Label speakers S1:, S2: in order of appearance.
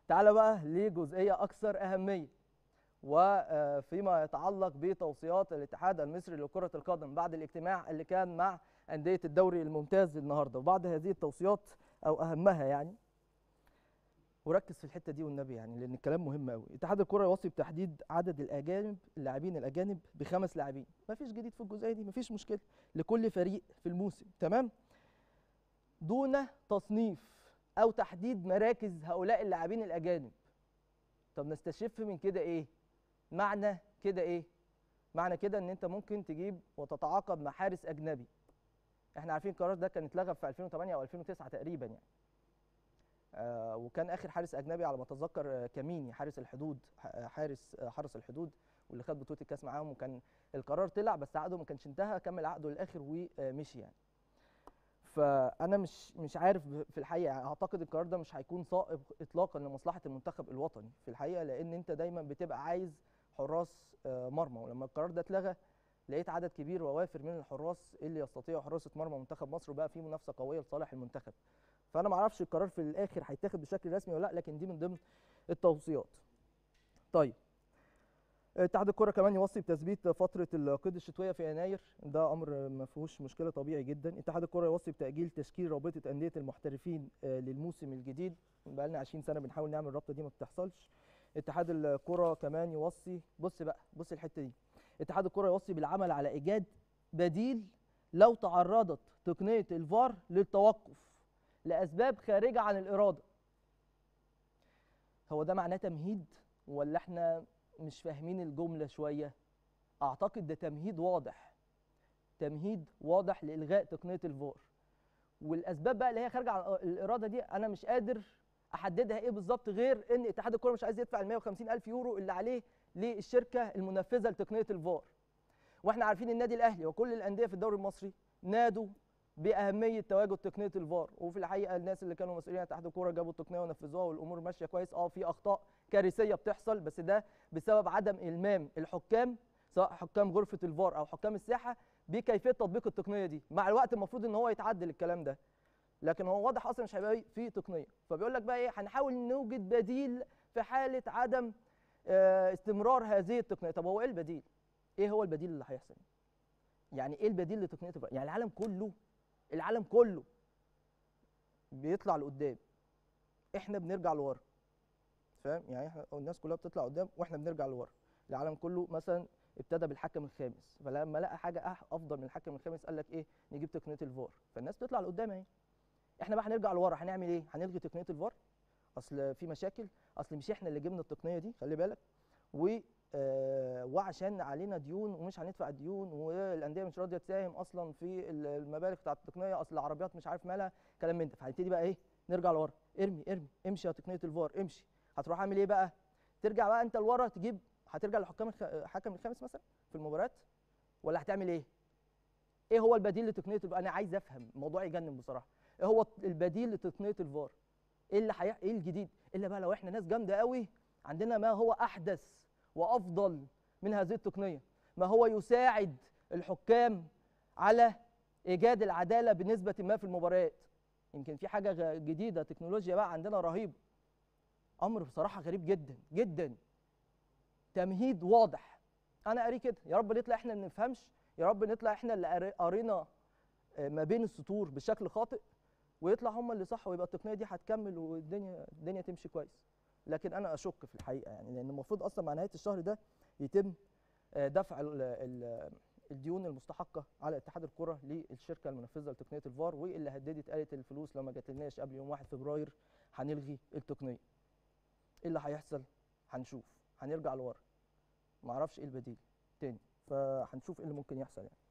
S1: تعال بقى لجزئيه اكثر اهميه وفيما يتعلق بتوصيات الاتحاد المصري لكره القدم بعد الاجتماع اللي كان مع انديه الدوري الممتاز النهارده وبعد هذه التوصيات او اهمها يعني وركز في الحته دي والنبي يعني لان الكلام مهم قوي اتحاد الكره يوصي بتحديد عدد الاجانب اللاعبين الاجانب بخمس لاعبين مفيش جديد في الجزئيه دي مفيش مشكله لكل فريق في الموسم تمام دون تصنيف او تحديد مراكز هؤلاء اللاعبين الاجانب طب نستشف من كده ايه معنى كده ايه معنى كده ان انت ممكن تجيب وتتعاقد مع حارس اجنبي احنا عارفين القرار ده كان اتلغى في 2008 او 2009 تقريبا يعني آه وكان اخر حارس اجنبي على ما اتذكر آه كاميني حارس الحدود حارس آه حرس الحدود واللي خد بطوله الكاس معاهم وكان القرار طلع بس عقده ما كانش انتهى كمل عقده للاخر ومشي يعني فانا مش مش عارف في الحقيقه يعني اعتقد القرار ده مش هيكون صائب اطلاقا لمصلحه المنتخب الوطني في الحقيقه لان انت دايما بتبقى عايز حراس مرمى ولما القرار ده اتلغى لقيت عدد كبير ووافر من الحراس اللي يستطيعوا حراسه مرمى منتخب مصر وبقى في منافسه قويه لصالح المنتخب فانا ما اعرفش القرار في الاخر هيتاخد بشكل رسمي ولا لا لكن دي من ضمن التوصيات طيب اتحاد الكره كمان يوصي بتثبيت فتره القيد الشتويه في يناير ده امر ما فيهوش مشكله طبيعي جدا اتحاد الكره يوصي بتاجيل تشكيل رابطه انديه المحترفين للموسم الجديد بقى لنا 20 سنه بنحاول نعمل الرابطه دي ما بتحصلش اتحاد الكره كمان يوصي بص بقى بص الحته دي اتحاد الكره يوصي بالعمل على ايجاد بديل لو تعرضت تقنيه الفار للتوقف لاسباب خارجه عن الاراده هو ده معناه تمهيد ولا احنا مش فاهمين الجمله شويه اعتقد ده تمهيد واضح تمهيد واضح لالغاء تقنيه الفار والاسباب بقى اللي هي خارجه عن الاراده دي انا مش قادر احددها ايه بالظبط غير ان اتحاد الكره مش عايز يدفع ال 150 الف يورو اللي عليه للشركه المنفذه لتقنيه الفار واحنا عارفين النادي الاهلي وكل الانديه في الدوري المصري نادوا باهميه تواجد تقنيه الفار وفي الحقيقه الناس اللي كانوا مسؤولين عن اتحاد الكوره جابوا التقنيه ونفذوها والامور ماشيه كويس اه في اخطاء كارثيه بتحصل بس ده بسبب عدم المام الحكام سواء حكام غرفه الفار او حكام الساحه بكيفيه تطبيق التقنيه دي مع الوقت المفروض ان هو يتعدل الكلام ده لكن هو واضح اصلا مش هيبقى في تقنيه فبيقول لك بقى ايه هنحاول نوجد بديل في حاله عدم استمرار هذه التقنيه طب هو ايه البديل ايه هو البديل اللي هيحصل يعني ايه البديل لتقنيه الفار يعني العالم كله العالم كله بيطلع لقدام احنا بنرجع لورا فاهم يعني احنا الناس كلها بتطلع قدام واحنا بنرجع لورا العالم كله مثلا ابتدى بالحكم الخامس فلما لقى حاجه افضل من الحكم الخامس قال لك ايه نجيب تقنيه الفار فالناس بتطلع لقدام اهي احنا بقى هنرجع لورا هنعمل ايه هنلغي تقنيه الفار اصل في مشاكل اصل مش احنا اللي جبنا التقنيه دي خلي بالك و آه وعشان علينا ديون ومش هندفع ديون والانديه مش راضيه تساهم اصلا في المبالغ بتاعت التقنيه اصل العربيات مش عارف مالها كلام من ده فهنبتدي بقى ايه نرجع لورا ارمي ارمي امشي يا تقنيه الفار امشي هتروح عامل ايه بقى ترجع بقى انت لورا تجيب هترجع لحكام الحكم الخامس مثلا في المباريات ولا هتعمل ايه ايه هو البديل لتقنيه الفار انا عايز افهم الموضوع يجنن بصراحه ايه هو البديل لتقنيه الفار ايه اللي حي... ايه الجديد الا بقى لو احنا ناس جامده قوي عندنا ما هو احدث وافضل من هذه التقنيه ما هو يساعد الحكام على ايجاد العداله بنسبه ما في المباريات يمكن في حاجه جديده تكنولوجيا بقى عندنا رهيب امر بصراحه غريب جدا جدا تمهيد واضح انا قاري كده يا رب نطلع احنا ما بنفهمش يا رب نطلع احنا اللي قرينا ما بين السطور بشكل خاطئ ويطلع هم اللي صح ويبقى التقنيه دي هتكمل والدنيا الدنيا تمشي كويس لكن انا اشك في الحقيقه يعني لان المفروض اصلا مع نهايه الشهر ده يتم دفع ال ال الديون المستحقه على اتحاد الكره للشركه المنفذه لتقنيه الفار واللي هددت قالت الفلوس لو ما جاتلناش قبل يوم 1 فبراير هنلغي التقنيه ايه اللي هيحصل هنشوف هنرجع لورا معرفش ايه البديل تاني فهنشوف ايه اللي ممكن يحصل يعني